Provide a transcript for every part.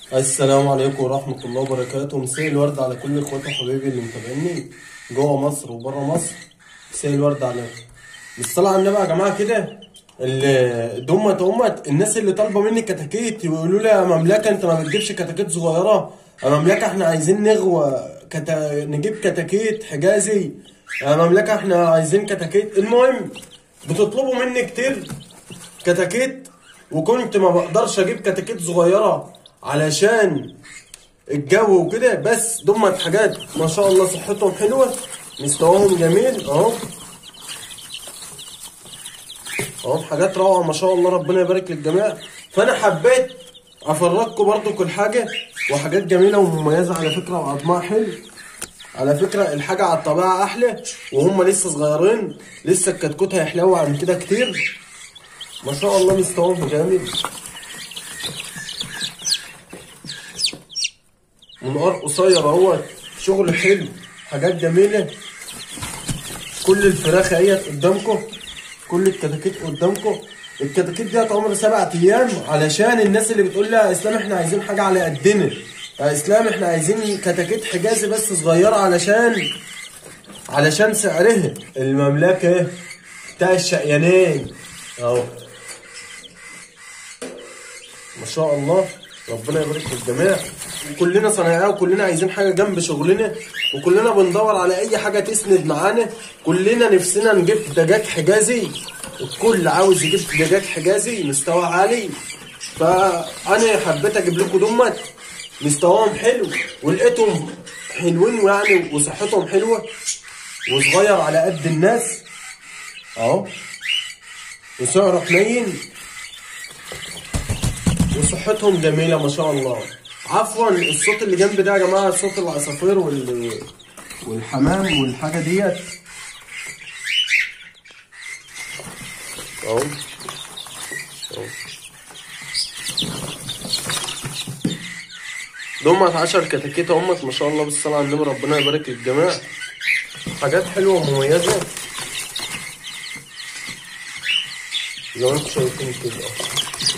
السلام عليكم ورحمة الله وبركاته مساء الورد على كل اخواتي وحبايبي اللي متابعيني جوه مصر وبره مصر مساء الورد عليكم بالصلاة على النبي يا جماعة كده اللي دمت امت الناس اللي طالبة مني كتاكيت يقولوا لي يا مملكة انت ما بتجيبش كتاكيت صغيرة يا مملكة احنا عايزين نغوى كتا... نجيب كتاكيت حجازي يا مملكة احنا عايزين كتاكيت المهم بتطلبوا مني كتير كتاكيت وكنت ما بقدرش اجيب كتاكيت صغيره علشان الجو وكده بس دمت حاجات ما شاء الله صحتهم حلوه مستواهم جميل اهو اهو حاجات روعه ما شاء الله ربنا يبارك للجميع فانا حبيت افرجكم برضو كل حاجه وحاجات جميله ومميزه على فكره وعظمها حلو على فكرة الحاجة على الطبيعة أحلى وهم لسه صغيرين لسه الكتكوت هيحلو عن كده كتير ما شاء الله مستواهم جامد منقار قصير اهوت شغل حلو حاجات جميلة كل الفراخ اهيت قدامكم كل الكتاكيت قدامكم الكتاكيت ديت عمر سبع ايام علشان الناس اللي بتقول لي يا اسلام احنا عايزين حاجة على قدنا يا اسلام احنا عايزين كتاكيت حجازي بس صغيرة علشان علشان سعرها المملكة بتاع الشقيانين اهو ما شاء الله ربنا يبارك في الجميع كلنا صنايعيه وكلنا عايزين حاجه جنب شغلنا وكلنا بندور على اي حاجه تسند معانا كلنا نفسنا نجيب دجاج حجازي الكل عاوز يجيب دجاج حجازي مستوى عالي فانا حبيت اجيب لكم دمت مستواهم حلو ولقيتهم حلوين ويعني وصحتهم حلوه وصغير على قد الناس اهو وسعره حنين وصحتهم جميلة ما شاء الله عفوا الصوت اللي جنب ده يا جماعة صوت العصافير وال والحمام والحاجة ديت اهو اهو دمت عشر كتاكيت اهمت ما شاء الله بالصلاة على النبي ربنا يبارك للجميع حاجات حلوة ومميزة زي ما انتم شايفين كده اهو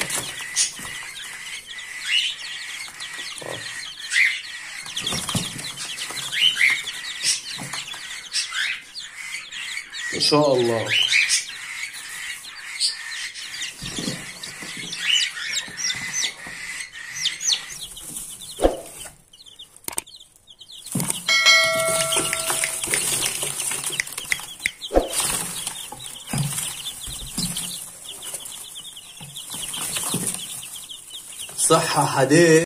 ان شاء الله صحة حديث